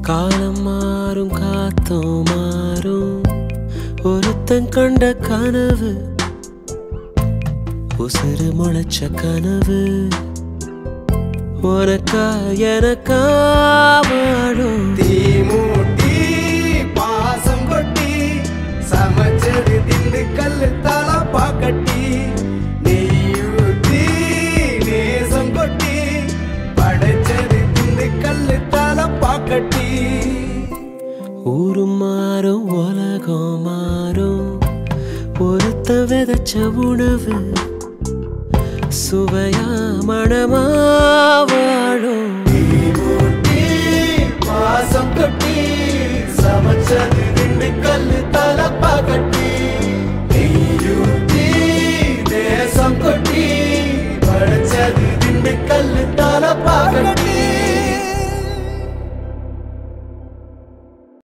காலம் மாறும் காத்தோம் மாறும் ஒருத்தன் கண்ட கனவு உசுறு முளைச்ச கனவு உனக்கா எனக்கா வாழும் தீ மூட்டி பாசம் கொட்டி சமைச்சது திண்டுக்கல் தலப்பா கட்டி நெய் ஊத்தி நேசம் கொட்டி படைச்சது திண்டுக்கல் தலப்பா கட்டி ஊரும் மாறும் உலகம் மாறும் ஒருத்த விதைச்ச உணவு சுவையா மணமா வாழும் தீ மூட்டி